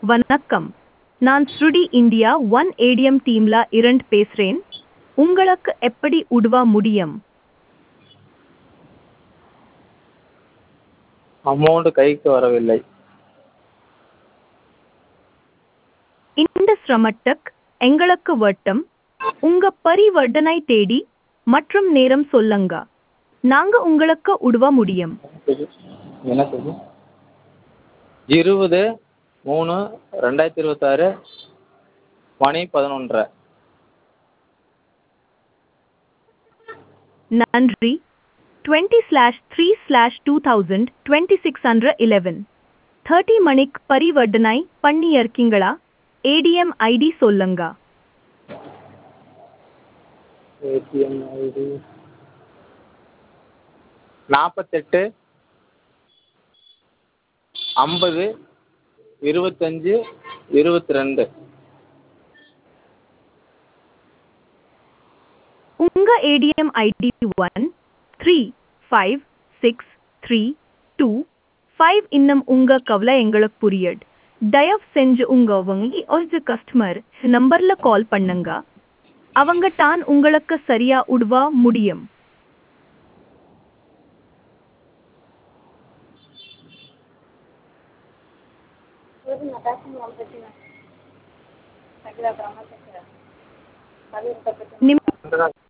வணக்கம் நான் ஸ்ருடி இந்தியா ஒன் ஏடிஎம் டீம்ல இரண்டு பேசுறேன் உங்களுக்கு எப்படி உதவ முடியும் அமௌண்ட் கைக்கு வரவில்லை இந்த சிரமத்துக்கு எங்களுக்கு வட்டம் உங்க பரிவர்த்தனை தேதி மற்றும் நேரம் சொல்லுங்க நாங்க உங்களுக்கு உதவ முடியும் என்ன சொல்லு இருபது மூணு ரெண்டாயிரத்தி இருபத்தாறு மணி பதினொன்றரை நன்றி twenty slash three slash two thousand twenty six hundred eleven thirty மணிக்கு பரிவர்த்தனை பண்ணியிருக்கீங்களா ஏடிஎம் ஐடி சொல்லுங்க ஏடிஎம் ஐடி நாற்பத்தெட்டு ஐம்பது இருபத்தஞ்சி இருபத்தி ரெண்டு உங்க ATM ID one three five six three two five இன்னும் உங்க கவலை எங்களுக்கு புரியுது தயவு செஞ்சு உங்க வங்கி ஒரு கஸ்டமர் நம்பர்ல கால் பண்ணுங்க அவங்க தான் உங்களுக்கு சரியா உதவ முடியும் நிம்